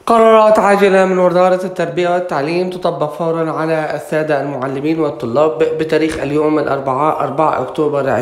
قرارات عاجلة من وزارة التربية والتعليم تطبق فورا على السادة المعلمين والطلاب بتاريخ اليوم الأربعاء 4 أكتوبر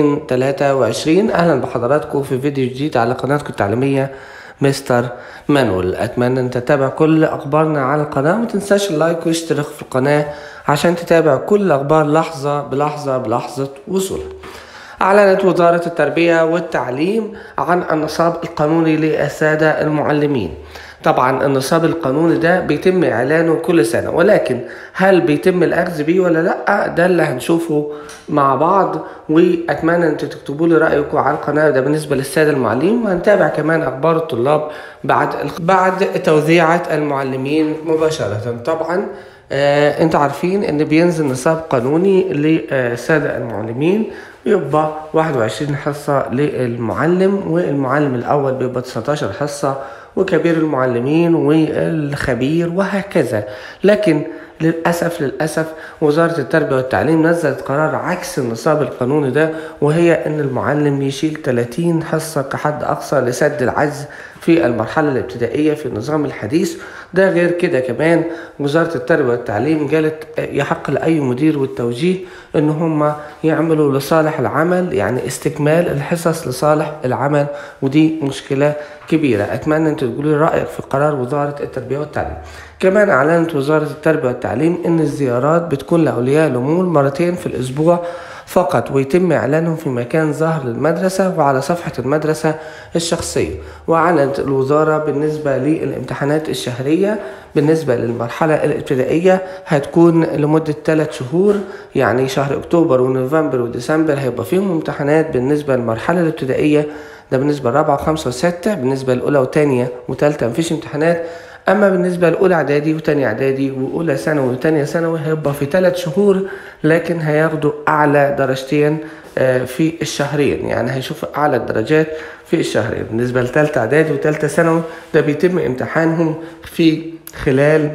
2023 أهلا بحضراتكم في فيديو جديد على قناتكم التعليمية مستر مانويل أتمنى أن تتابع كل أخبارنا على القناة ما تنساش اللايك واشتراك في القناة عشان تتابع كل الأخبار لحظة بلحظة بلحظة وصولها أعلنت وزارة التربية والتعليم عن النصاب القانوني للسادة المعلمين طبعا النصاب القانوني ده بيتم إعلانه كل سنة ولكن هل بيتم الأخذ بيه ولا لأ ده اللي هنشوفه مع بعض وأتمنى أن تكتبوا لي رأيكم على القناة ده بالنسبة للسادة المعلمين وهنتابع كمان أخبار الطلاب بعد بعد توزيعة المعلمين مباشرة طبعا آه انتوا عارفين ان بينزل نصاب قانوني للسادة المعلمين بيبقى 21 حصة للمعلم والمعلم الأول بيبقى 19 حصة وكبير المعلمين والخبير وهكذا لكن للأسف للأسف وزارة التربية والتعليم نزلت قرار عكس النصاب القانوني ده وهي أن المعلم يشيل 30 حصة كحد أقصى لسد العجز في المرحلة الابتدائية في النظام الحديث ده غير كده كمان وزارة التربية والتعليم قالت يحق لأي مدير والتوجيه أن هم يعملوا لصالح العمل يعني استكمال الحصص لصالح العمل ودي مشكلة كبيرة أتمنى أن تقولوا رأيك في قرار وزارة التربية والتعليم كمان أعلنت وزارة التربية والتعليم أن الزيارات بتكون لأولياء الأمور مرتين في الأسبوع فقط ويتم إعلانهم في مكان ظهر للمدرسة وعلى صفحة المدرسة الشخصية وأعلنت الوزارة بالنسبة للامتحانات الشهرية بالنسبة للمرحلة الابتدائية هتكون لمدة 3 شهور يعني شهر أكتوبر ونوفمبر وديسمبر هيبقى فيهم امتحانات بالنسبة للمرحلة الابتدائية ده بالنسبة لرابعة وخمسة وستة بالنسبة لأولى وتانية وتالتة مفيش امتحانات اما بالنسبه لاولى اعدادي وتانية اعدادي واولى ثانوي وتانية ثانوي هيبقى في ثلاث شهور لكن هياخدوا اعلى درجتين في الشهرين يعني هيشوفوا اعلى الدرجات في الشهرين بالنسبه لثالثه اعدادي وثالثه ثانوي ده بيتم امتحانهم في خلال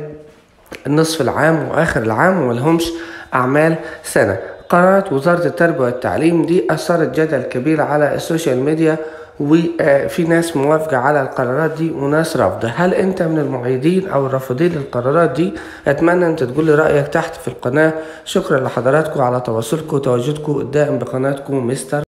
النصف العام واخر العام ولهمش اعمال سنه قرارات وزاره التربيه والتعليم دي اثارت جدل كبير على السوشيال ميديا وفي ناس موافقة على القرارات دي وناس رافضة هل انت من المعيدين او الرافضين للقرارات دي اتمنى انت تقول لي رأيك تحت في القناة شكرا لحضراتكم على تواصلكم وتواجدكم الدائم بقناتكم مستر